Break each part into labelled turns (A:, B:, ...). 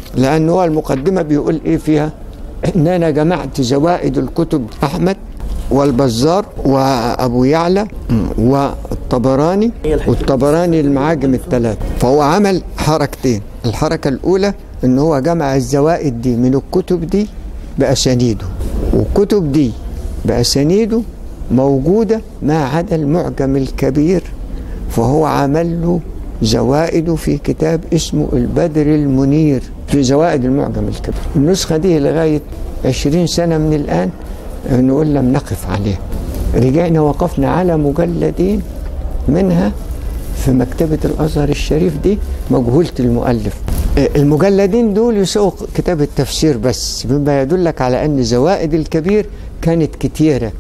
A: لأن هو المقدمة بيقول إيه فيها إن أنا جمعت زوائد الكتب أحمد والبزار وأبو يعلى والطبراني والطبراني المعاجم الثلاث فهو عمل حركتين الحركة الأولى إن هو جمع الزوائد دي من الكتب دي بأسانيده والكتب دي بأسانيده موجودة ما عدا المعجم الكبير فهو عمل له زوائده في كتاب اسمه البدر المنير في زوائد المعجم الكبير النسخة دي لغاية عشرين سنة من الآن نقول لم نقف عليها رجعنا وقفنا على مجلدين منها في مكتبة الأزهر الشريف دي مجهولة المؤلف المجلدين دول يسووا كتاب التفسير بس مما يدلك على أن زوائد الكبير كانت كتيرة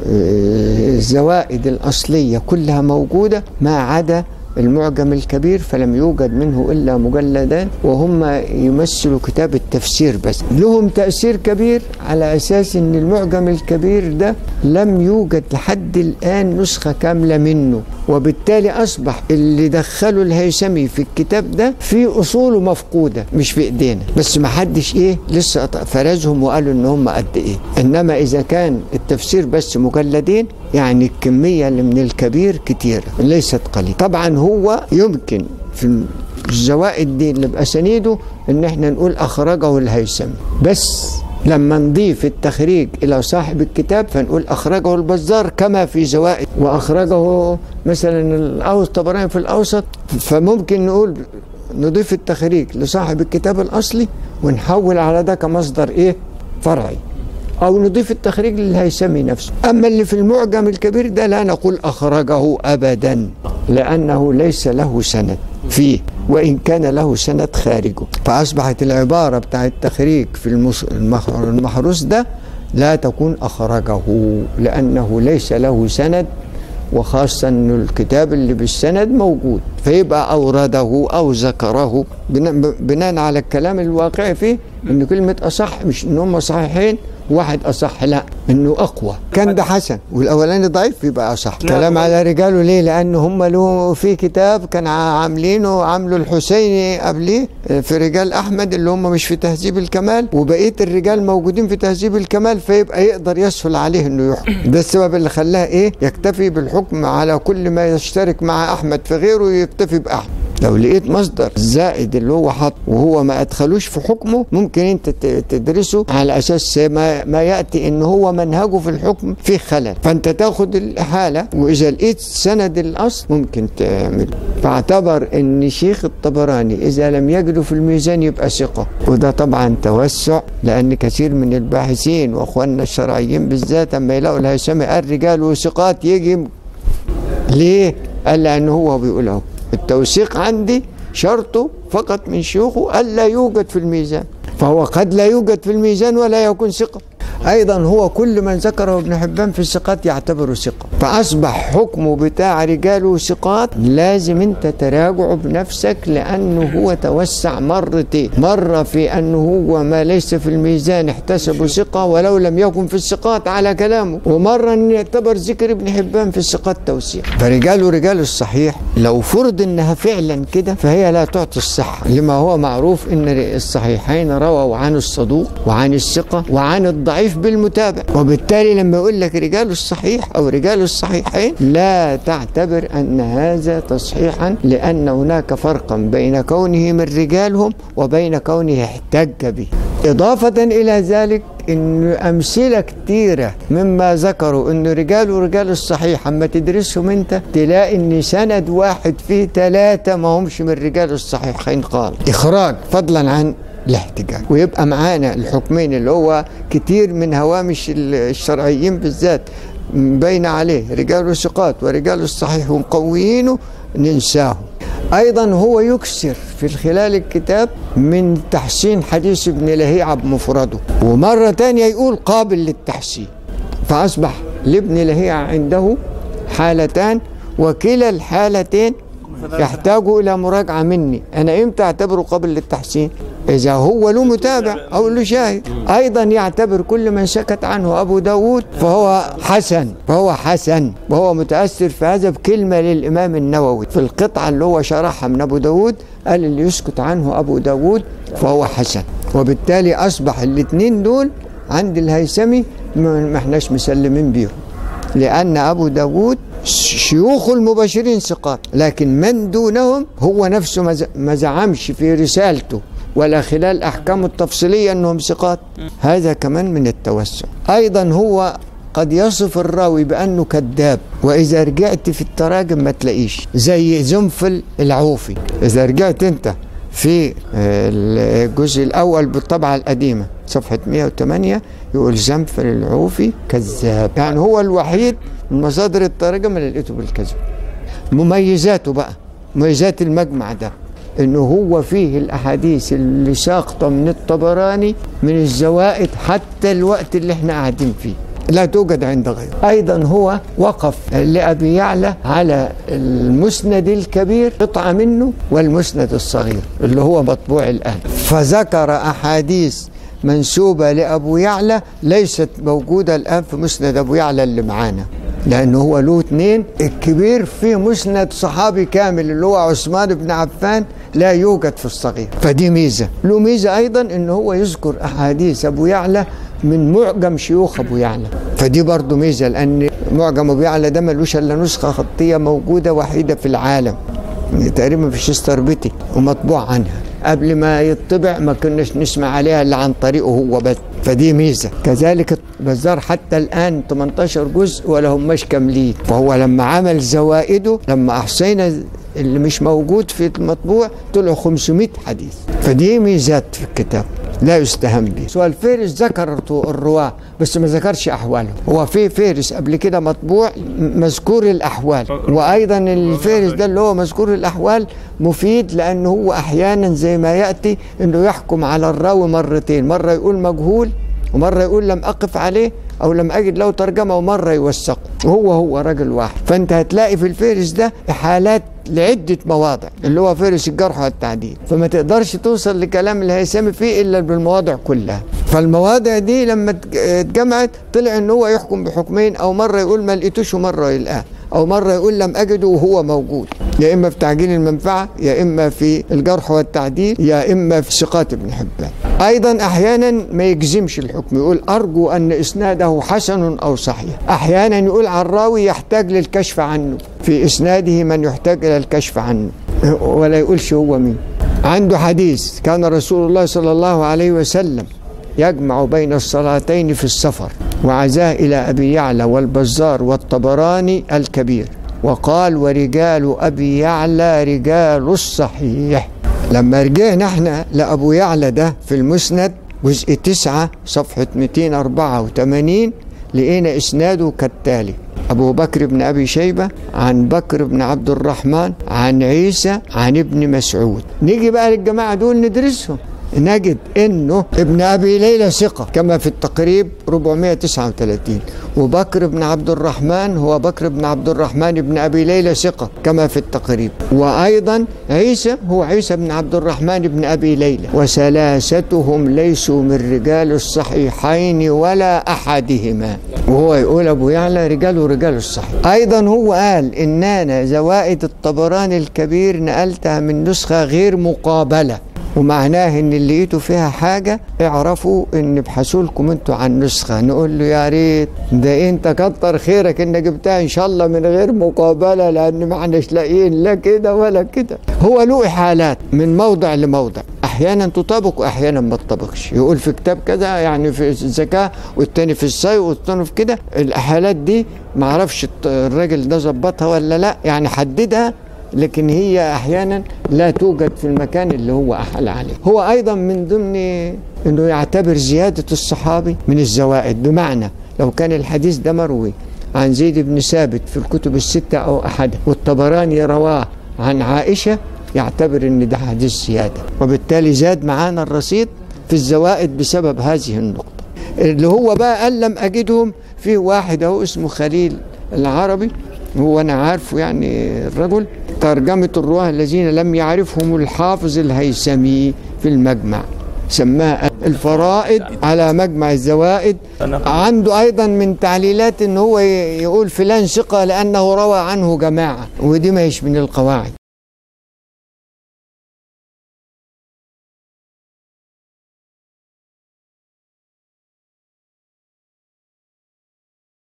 A: الزوائد الأصلية كلها موجودة ما عدا المعجم الكبير فلم يوجد منه إلا مجلدان وهم يمثلوا كتاب التفسير بس لهم تأثير كبير على أساس أن المعجم الكبير ده لم يوجد لحد الآن نسخة كاملة منه وبالتالي أصبح اللي دخلوا الهيثمي في الكتاب ده في أصوله مفقودة مش في إيدينا بس ما حدش إيه لسه فرزهم وقالوا إن هم قد إيه إنما إذا كان التفسير بس مجلدين يعني الكمية اللي من الكبير كتيرة ليست قليلة طبعا هو يمكن في الزوائد دي اللي بأسانيده إن إحنا نقول أخرجه الهيثمي بس لما نضيف التخريج إلى صاحب الكتاب فنقول أخرجه البزار كما في زوائد وأخرجه مثلا الأوسط طبراني في الأوسط فممكن نقول نضيف التخريج لصاحب الكتاب الأصلي ونحول على ده كمصدر إيه فرعي أو نضيف التخريج للهيثمي نفسه أما اللي في المعجم الكبير ده لا نقول أخرجه أبدا لأنه ليس له سند فيه وإن كان له سند خارجه فأصبحت العبارة بتاع التخريج في المحروس ده لا تكون أخرجه لأنه ليس له سند وخاصة أن الكتاب اللي بالسند موجود فيبقى أورده أو ذكره بناء على الكلام الواقعي فيه أن كلمة أصح مش أن هم صحيحين واحد أصح لا إنه أقوى كان ده حسن والأولاني ضعيف يبقى أصح كلام على رجاله ليه لأن هم له في كتاب كان عاملينه عامله الحسيني قبليه في رجال أحمد اللي هم مش في تهذيب الكمال وبقية الرجال موجودين في تهذيب الكمال فيبقى يقدر يسهل عليه إنه يحكم ده السبب اللي خلاه إيه يكتفي بالحكم على كل ما يشترك مع أحمد في غيره يكتفي بأحمد لو لقيت مصدر زائد اللي هو حط وهو ما ادخلوش في حكمه ممكن انت تدرسه على اساس ما, ما ياتي ان هو منهجه في الحكم فيه خلل فانت تاخد الاحاله واذا لقيت سند الاصل ممكن تعمل فاعتبر ان شيخ الطبراني اذا لم يجده في الميزان يبقى ثقه وده طبعا توسع لان كثير من الباحثين واخواننا الشرعيين بالذات اما يلاقوا الهيثمي الرجال وثقات يجي ليه؟ قال لان هو بيقول اهو التوثيق عندي شرطه فقط من شيوخه ألا يوجد في الميزان فهو قد لا يوجد في الميزان ولا يكون ثقة أيضا هو كل من ذكره ابن حبان في الثقات يعتبره ثقة فأصبح حكمه بتاع رجاله ثقات لازم أنت تراجعه بنفسك لأنه هو توسع مرتين مرة في أنه هو ما ليس في الميزان احتسبه ثقة ولو لم يكن في الثقات على كلامه ومرة أن يعتبر ذكر ابن حبان في الثقات توسيع فرجاله رجال الصحيح لو فرض أنها فعلا كده فهي لا تعطي الصحة لما هو معروف أن الصحيحين رووا عن الصدوق وعن الثقة وعن الضعيف بالمتابع وبالتالي لما يقول لك رجال الصحيح أو رجال الصحيحين لا تعتبر أن هذا تصحيحا لأن هناك فرقا بين كونه من رجالهم وبين كونه احتج به إضافة إلى ذلك إن أمثلة كتيرة مما ذكروا إن رجال ورجال الصحيح أما تدرسهم أنت تلاقي إن سند واحد فيه ثلاثة ما همش من رجال الصحيحين قال إخراج فضلا عن الاحتجاج ويبقى معانا الحكمين اللي هو كتير من هوامش الشرعيين بالذات بين عليه رجال الثقات ورجال الصحيح ومقويينه ننساهم ايضا هو يكسر في خلال الكتاب من تحسين حديث ابن لهيعة بمفرده ومرة تانية يقول قابل للتحسين فأصبح لابن لهيعة عنده حالتان وكلا الحالتين يحتاج إلى مراجعة مني أنا إمتى أعتبره قابل للتحسين إذا هو له متابع أو له شاهد أيضا يعتبر كل من سكت عنه أبو داود فهو حسن فهو حسن وهو متأثر في هذا بكلمة للإمام النووي في القطعة اللي هو شرحها من أبو داود قال اللي يسكت عنه أبو داود فهو حسن وبالتالي أصبح الاثنين دول عند الهيثمي ما احناش مسلمين بيهم لأن أبو داود شيوخ المباشرين ثقات لكن من دونهم هو نفسه ما زعمش في رسالته ولا خلال أحكامه التفصيلية أنهم ثقات هذا كمان من التوسع أيضا هو قد يصف الراوي بأنه كذاب وإذا رجعت في التراجم ما تلاقيش زي زنفل العوفي إذا رجعت أنت في الجزء الأول بالطبعة القديمة صفحة 108 يقول زنفل العوفي كذاب يعني هو الوحيد من مصادر الترجمة اللي لقيته بالكذب مميزاته بقى مميزات المجمع ده انه هو فيه الاحاديث اللي ساقطه من الطبراني من الزوائد حتى الوقت اللي احنا قاعدين فيه لا توجد عند غيره أيضا هو وقف لأبي يعلى على المسند الكبير قطعة منه والمسند الصغير اللي هو مطبوع الآن فذكر أحاديث منسوبة لأبو يعلى ليست موجودة الآن في مسند أبو يعلى اللي معانا لأنه هو له اثنين الكبير فيه مسند صحابي كامل اللي هو عثمان بن عفان لا يوجد في الصغير فدي ميزة له ميزة أيضا أنه هو يذكر أحاديث أبو يعلى من معجم شيوخ أبو يعلى فدي برضه ميزة لأن معجم أبو يعلى ده ملوش إلا نسخة خطية موجودة وحيدة في العالم تقريبا في شستربتي ومطبوع عنها قبل ما يطبع ما كناش نسمع عليها الا عن طريقه هو بس فدي ميزه كذلك البزار حتى الان 18 جزء ولا هماش كاملين فهو لما عمل زوائده لما احصينا اللي مش موجود في المطبوع طلعوا 500 حديث فدي ميزات في الكتاب لا يستهان به سؤال فارس ذكر الرواة بس ما ذكرش أحوالهم هو في فارس قبل كده مطبوع مذكور الأحوال وأيضا الفارس ده اللي هو مذكور الأحوال مفيد لأنه هو أحيانا زي ما يأتي أنه يحكم على الراوي مرتين مرة يقول مجهول ومرة يقول لم أقف عليه أو لم أجد له ترجمة ومرة يوثقه وهو هو راجل واحد فأنت هتلاقي في الفارس ده حالات لعدة مواضع اللي هو فارس الجرح والتعديل فما تقدرش توصل لكلام الهيثمي فيه إلا بالمواضع كلها فالمواضع دي لما اتجمعت طلع ان هو يحكم بحكمين او مره يقول ما لقيتوش ومره يلقاه او مره يقول لم اجده وهو موجود يا اما في تعجيل المنفعه يا اما في الجرح والتعديل يا اما في ثقات ابن حبان ايضا احيانا ما يجزمش الحكم يقول ارجو ان اسناده حسن او صحيح احيانا يقول عن الراوي يحتاج للكشف عنه في اسناده من يحتاج الى الكشف عنه ولا يقولش هو مين عنده حديث كان رسول الله صلى الله عليه وسلم يجمع بين الصلاتين في السفر وعزاه إلى أبي يعلى والبزار والطبراني الكبير وقال ورجال أبي يعلى رجال الصحيح لما رجعنا احنا لأبو يعلى ده في المسند جزء تسعة صفحة 284 لقينا إسناده كالتالي أبو بكر بن أبي شيبة عن بكر بن عبد الرحمن عن عيسى عن ابن مسعود نيجي بقى للجماعة دول ندرسهم نجد انه ابن ابي ليلى ثقه كما في التقريب 439 وبكر بن عبد الرحمن هو بكر بن عبد الرحمن بن ابي ليلى ثقه كما في التقريب وايضا عيسى هو عيسى بن عبد الرحمن بن ابي ليلى وثلاثتهم ليسوا من رجال الصحيحين ولا احدهما وهو يقول ابو يعلى رجال ورجال الصحيح ايضا هو قال ان انا زوائد الطبراني الكبير نقلتها من نسخه غير مقابله ومعناه ان اللي لقيتوا فيها حاجه اعرفوا ان ابحثوا لكم انتوا عن نسخه نقول له يا ريت ده انت كتر خيرك انك جبتها ان شاء الله من غير مقابله لان ما احناش لاقيين لا كده ولا كده هو له احالات من موضع لموضع احيانا تطابق واحيانا ما تطابقش يقول في كتاب كذا يعني في الزكاه والتاني في الصي والتاني في كده الاحالات دي ما اعرفش الراجل ده ظبطها ولا لا يعني حددها لكن هي احيانا لا توجد في المكان اللي هو احال عليه هو ايضا من ضمن انه يعتبر زياده الصحابي من الزوائد بمعنى لو كان الحديث ده مروي عن زيد بن ثابت في الكتب الستة أو أحدها والطبراني رواه عن عائشة يعتبر أن ده حديث زيادة وبالتالي زاد معانا الرصيد في الزوائد بسبب هذه النقطة اللي هو بقى قال لم أجدهم في واحد أهو اسمه خليل العربي هو أنا عارفه يعني الرجل ترجمة الرواه الذين لم يعرفهم الحافظ الهيثمي في المجمع سماها الفرائد على مجمع الزوائد عنده ايضا من تعليلات ان هو ي- يقول فلان ثقه لانه روى عنه جماعه ودي ما هيش من القواعد